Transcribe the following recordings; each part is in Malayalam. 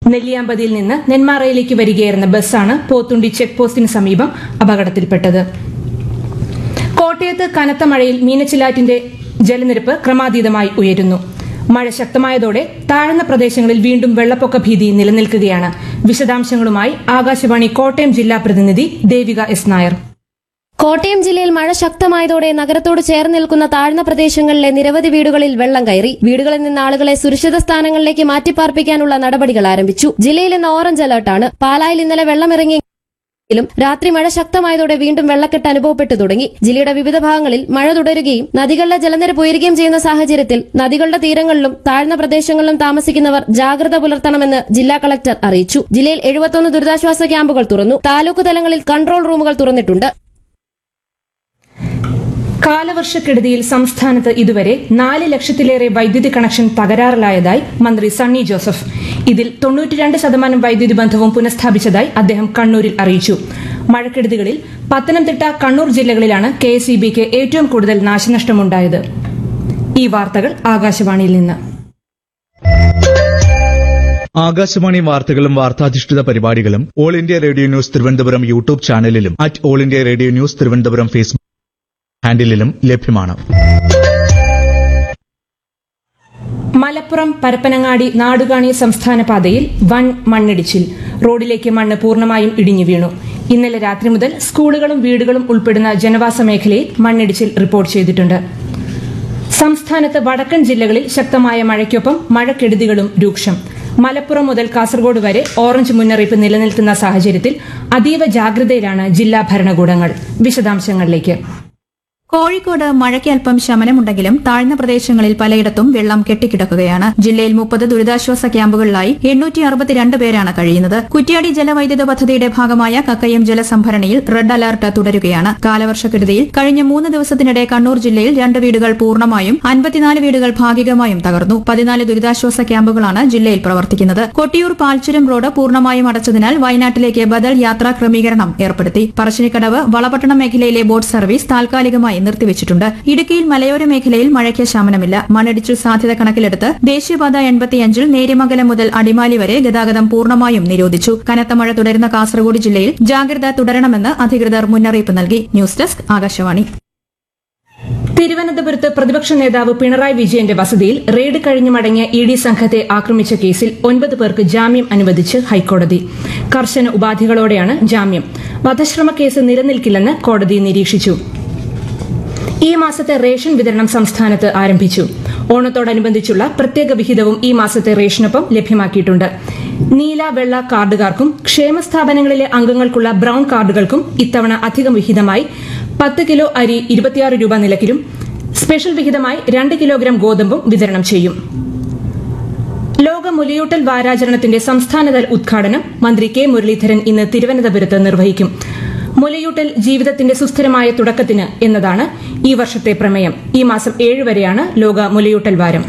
നെല്ലിയാമ്പതിയിൽ നിന്ന് നെന്മാറയിലേക്ക് വരികയായിരുന്ന ബസ്സാണ് പോത്തുണ്ടി ചെക്ക് പോസ്റ്റിന് സമീപം അപകടത്തിൽപ്പെട്ടത് കോട്ടയത്ത് കനത്ത മഴയിൽ മീനച്ചിലാറ്റിന്റെ ജലനിരപ്പ് ക്രമാതീതമായി ഉയരുന്നു മഴ ശക്തമായതോടെ താഴ്ന്ന പ്രദേശങ്ങളിൽ വീണ്ടും വെള്ളപ്പൊക്ക ഭീതി നിലനിൽക്കുകയാണ് വിശദാംശങ്ങളുമായി ആകാശവാണി കോട്ടയം ജില്ലാ പ്രതിനിധി ദേവിക എസ് നായർ കോട്ടയം ജില്ലയിൽ മഴ ശക്തമായതോടെ നഗരത്തോട് ചേർന്ന് നിൽക്കുന്ന താഴ്ന്ന പ്രദേശങ്ങളിലെ നിരവധി വീടുകളിൽ വെള്ളം കയറി വീടുകളിൽ നിന്ന് ആളുകളെ സുരക്ഷിത സ്ഥാനങ്ങളിലേക്ക് മാറ്റിപ്പാർപ്പിക്കാനുള്ള നടപടികൾ ആരംഭിച്ചു ജില്ലയിൽ ഇന്ന് ഓറഞ്ച് അലർട്ടാണ് പാലായിൽ ഇന്നലെ വെള്ളമിറങ്ങിയെങ്കിലും രാത്രി മഴ ശക്തമായതോടെ വീണ്ടും വെള്ളക്കെട്ട് അനുഭവപ്പെട്ടു തുടങ്ങി ജില്ലയുടെ വിവിധ ഭാഗങ്ങളിൽ മഴ തുടരുകയും നദികളിലെ ജലനിരപ്പ് ഉയരുകയും ചെയ്യുന്ന സാഹചര്യത്തിൽ നദികളുടെ തീരങ്ങളിലും താഴ്ന്ന പ്രദേശങ്ങളിലും താമസിക്കുന്നവർ ജാഗ്രത പുലർത്തണമെന്ന് ജില്ലാ കളക്ടർ അറിയിച്ചു ജില്ലയിൽ എഴുപത്തൊന്ന് ദുരിതാശ്വാസ ക്യാമ്പുകൾ തുറന്നു താലൂക്ക് തലങ്ങളിൽ കൺട്രോൾ റൂമുകൾ തുറന്നിട്ടുണ്ട് കാലവർഷക്കെടുതിയിൽ സംസ്ഥാനത്ത് ഇതുവരെ നാല് ലക്ഷത്തിലേറെ വൈദ്യുതി കണക്ഷൻ തകരാറിലായതായി മന്ത്രി സണ്ണി ജോസഫ് ഇതിൽ തൊണ്ണൂറ്റിരണ്ട് ശതമാനം വൈദ്യുതി ബന്ധവും പുനഃസ്ഥാപിച്ചതായി അദ്ദേഹം കണ്ണൂരിൽ അറിയിച്ചു മഴക്കെടുതികളിൽ പത്തനംതിട്ട കണ്ണൂർ ജില്ലകളിലാണ് കെ എസ് ഏറ്റവും കൂടുതൽ നാശനഷ്ടമുണ്ടായത് ഈ വാർത്തകൾ ആകാശവാണിയിൽ നിന്ന് ആകാശവാണി വാർത്തകളും വാർത്താധിഷ്ഠിത പരിപാടികളും All India Radio News Thiruvananthapuram YouTube ചാനലിലും at All India Radio News Thiruvananthapuram Facebook ഹാൻഡിലും ലഭ്യമാണ് മലപ്പുറം പരപ്പനങ്ങാടി നാടുകാണി സംസ്ഥാന പാതയിൽ വൻ മണ്ണിടിച്ചിൽ റോഡിലേക്ക് മണ്ണ് പൂർണ്ണമായും ഇടിഞ്ഞു വീണു ഇന്നലെ രാത്രി മുതൽ സ്കൂളുകളും വീടുകളും ഉൾപ്പെടുന്ന ജനവാസ മേഖലയിൽ മണ്ണിടിച്ചിൽ റിപ്പോർട്ട് ചെയ്തിട്ടുണ്ട് സംസ്ഥാനത്ത് വടക്കൻ ജില്ലകളിൽ ശക്തമായ മഴയ്ക്കൊപ്പം മഴക്കെടുതികളും രൂക്ഷം മലപ്പുറം മുതൽ കാസർഗോഡ് വരെ ഓറഞ്ച് മുന്നറിയിപ്പ് നിലനിൽക്കുന്ന സാഹചര്യത്തിൽ അതീവ ജാഗ്രതയിലാണ് ജില്ലാ ഭരണകൂടങ്ങൾ വിശദാംശങ്ങളിലേക്ക് കോഴിക്കോട് മഴയ്ക്ക് അല്പം ശമനമുണ്ടെങ്കിലും താഴ്ന്ന പ്രദേശങ്ങളിൽ പലയിടത്തും വെള്ളം കെട്ടിക്കിടക്കുകയാണ് ജില്ലയിൽ മുപ്പത് ദുരിതാശ്വാസ ക്യാമ്പുകളിലായി എണ്ണൂറ്റി അറുപത്തിരണ്ട് പേരാണ് കഴിയുന്നത് കുറ്റ്യാടി ജലവൈദ്യുത പദ്ധതിയുടെ ഭാഗമായ കക്കയം ജലസംഭരണിയിൽ റെഡ് അലർട്ട് തുടരുകയാണ് കാലവർഷക്കെടുതിയിൽ കഴിഞ്ഞ മൂന്ന് ദിവസത്തിനിടെ കണ്ണൂർ ജില്ലയിൽ രണ്ട് വീടുകൾ പൂർണ്ണമായും അൻപത്തിനാല് വീടുകൾ ഭാഗികമായും തകർന്നു പതിനാല് ദുരിതാശ്വാസ ക്യാമ്പുകളാണ് ജില്ലയിൽ പ്രവർത്തിക്കുന്നത് കൊട്ടിയൂർ പാൽച്ചുരം റോഡ് പൂർണ്ണമായും അടച്ചതിനാൽ വയനാട്ടിലേക്ക് ബദൽ യാത്രാ ക്രമീകരണം ഏർപ്പെടുത്തി പറശ്ശിനിക്കടവ് വളപട്ടണം മേഖലയിലെ ബോട്ട് സർവീസ് താൽക്കാലികമായി നിർത്തിവച്ചിട്ടുണ്ട് ഇടുക്കിയിൽ മലയോര മേഖലയിൽ മഴയ്ക്ക് ശമനമില്ല മണ്ണിടിച്ചിൽ സാധ്യത കണക്കിലെടുത്ത് ദേശീയപാത എൺപത്തിയഞ്ചിൽ നേര്യമംഗലം മുതൽ അടിമാലി വരെ ഗതാഗതം പൂർണ്ണമായും നിരോധിച്ചു കനത്ത മഴ തുടരുന്ന കാസർഗോഡ് ജില്ലയിൽ ജാഗ്രത തുടരണമെന്ന് അധികൃതർ മുന്നറിയിപ്പ് നൽകി ന്യൂസ് ഡെസ്ക് ആകാശവാണി തിരുവനന്തപുരത്ത് പ്രതിപക്ഷ നേതാവ് പിണറായി വിജയന്റെ വസതിയിൽ റെയ്ഡ് കഴിഞ്ഞു മടങ്ങിയ ഇ ഡി സംഘത്തെ ആക്രമിച്ച കേസിൽ ഒൻപത് പേർക്ക് ജാമ്യം അനുവദിച്ച് ഹൈക്കോടതി കർശന ഉപാധികളോടെയാണ് ജാമ്യം വധശ്രമ കേസ് നിലനിൽക്കില്ലെന്ന് കോടതി നിരീക്ഷിച്ചു ഈ മാസത്തെ റേഷൻ വിതരണം സംസ്ഥാനത്ത് ആരംഭിച്ചു ഓണത്തോടനുബന്ധിച്ചുള്ള പ്രത്യേക വിഹിതവും ഈ മാസത്തെ റേഷനൊപ്പം ലഭ്യമാക്കിയിട്ടുണ്ട് നീല വെള്ള കാർഡുകാർക്കും ക്ഷേമസ്ഥാപനങ്ങളിലെ അംഗങ്ങൾക്കുള്ള ബ്രൌൺ കാർഡുകൾക്കും ഇത്തവണ അധികം വിഹിതമായി പത്ത് കിലോ അരി ഇരുപത്തിയാറ് രൂപ നിലക്കിലും സ്പെഷ്യൽ വിഹിതമായി രണ്ട് കിലോഗ്രാം ഗോതമ്പും വിതരണം ചെയ്യും ലോക മുലയൂട്ടൽ വാരാചരണത്തിന്റെ സംസ്ഥാനതല ഉദ്ഘാടനം മന്ത്രി കെ മുരളീധരൻ ഇന്ന് തിരുവനന്തപുരത്ത് നിർവഹിക്കും മുലയൂട്ടൽ ജീവിതത്തിന്റെ സുസ്ഥിരമായ തുടക്കത്തിന് എന്നതാണ് ഈ വർഷത്തെ പ്രമേയം ഈ മാസം ഏഴ് വരെയാണ് ലോക മുലയൂട്ടൽ വാരം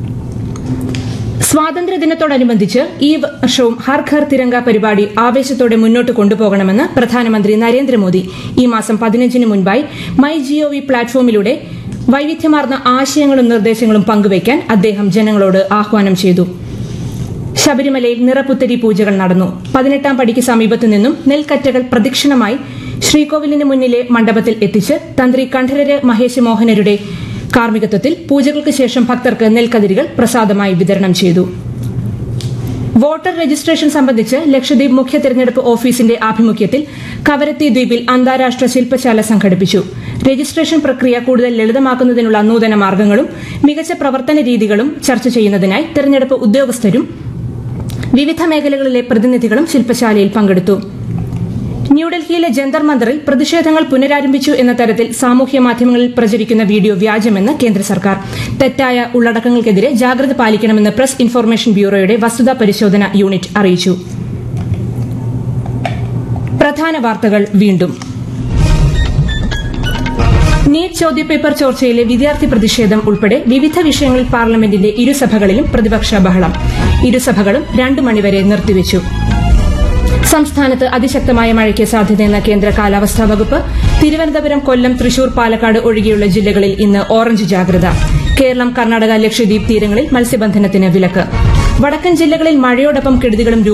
സ്വാതന്ത്ര്യദിനത്തോടനുബന്ധിച്ച് ഈ വർഷവും ഹർ ഘർ തിരങ്ക പരിപാടി ആവേശത്തോടെ മുന്നോട്ട് കൊണ്ടുപോകണമെന്ന് പ്രധാനമന്ത്രി നരേന്ദ്രമോദി ഈ മാസം പതിനഞ്ചിന് മുൻപായി മൈ ജിഒവി പ്ലാറ്റ്ഫോമിലൂടെ വൈവിധ്യമാർന്ന ആശയങ്ങളും നിർദ്ദേശങ്ങളും പങ്കുവയ്ക്കാൻ അദ്ദേഹം ജനങ്ങളോട് ആഹ്വാനം ചെയ്തു ശബരിമലയിൽ നിറപുത്തരി പൂജകൾ നടന്നു പതിനെട്ടാം പടിക്ക് സമീപത്തു നിന്നും നെൽക്കറ്റകൾ പ്രദക്ഷിണമായി ശ്രീകോവിലിന് മുന്നിലെ മണ്ഡപത്തിൽ എത്തിച്ച് തന്ത്രി കണ്ഠരര് മഹേഷ് മോഹനരുടെ കാർമ്മികത്വത്തിൽ പൂജകൾക്ക് ശേഷം ഭക്തർക്ക് നെൽക്കതിരുകൾ പ്രസാദമായി വിതരണം ചെയ്തു വോട്ടർ രജിസ്ട്രേഷൻ സംബന്ധിച്ച് ലക്ഷദ്വീപ് മുഖ്യ തെരഞ്ഞെടുപ്പ് ഓഫീസിന്റെ ആഭിമുഖ്യത്തിൽ കവരത്തി ദ്വീപിൽ അന്താരാഷ്ട്ര ശില്പശാല സംഘടിപ്പിച്ചു രജിസ്ട്രേഷൻ പ്രക്രിയ കൂടുതൽ ലളിതമാക്കുന്നതിനുള്ള നൂതന മാർഗങ്ങളും മികച്ച പ്രവർത്തന രീതികളും ചർച്ച ചെയ്യുന്നതിനായി തെരഞ്ഞെടുപ്പ് ഉദ്യോഗസ്ഥരും വിവിധ മേഖലകളിലെ പ്രതിനിധികളും ശില്പശാലയിൽ പങ്കെടുത്തു ന്യൂഡൽഹിയിലെ ജന്തർ മന്ദറിൽ പ്രതിഷേധങ്ങൾ പുനരാരംഭിച്ചു എന്ന തരത്തിൽ സാമൂഹ്യ മാധ്യമങ്ങളിൽ പ്രചരിക്കുന്ന വീഡിയോ വ്യാജമെന്ന് കേന്ദ്ര സർക്കാർ തെറ്റായ ഉള്ളടക്കങ്ങൾക്കെതിരെ ജാഗ്രത പാലിക്കണമെന്ന് പ്രസ് ഇൻഫർമേഷൻ ബ്യൂറോയുടെ വസ്തുതാ പരിശോധന യൂണിറ്റ് അറിയിച്ചു പ്രധാന വാർത്തകൾ വീണ്ടും നീറ്റ് ചോദ്യപേപ്പർ ചോർച്ചയിലെ വിദ്യാർത്ഥി പ്രതിഷേധം ഉൾപ്പെടെ വിവിധ വിഷയങ്ങളിൽ പാർലമെന്റിന്റെ ഇരുസഭകളിലും പ്രതിപക്ഷ ബഹളം ഇരുസഭകളും രണ്ടു മണിവരെ നിർത്തിവച്ചു സംസ്ഥാനത്ത് അതിശക്തമായ മഴയ്ക്ക് സാധ്യതയെന്ന കേന്ദ്ര കാലാവസ്ഥാ വകുപ്പ് തിരുവനന്തപുരം കൊല്ലം തൃശൂർ പാലക്കാട് ഒഴികെയുള്ള ജില്ലകളിൽ ഇന്ന് ഓറഞ്ച് ജാഗ്രത കേരളം കർണാടക ലക്ഷദ്വീപ് തീരങ്ങളിൽ മത്സ്യബന്ധനത്തിന് വിലക്ക് വടക്കൻ ജില്ലകളിൽ മഴയോടൊപ്പം കെടുതികളും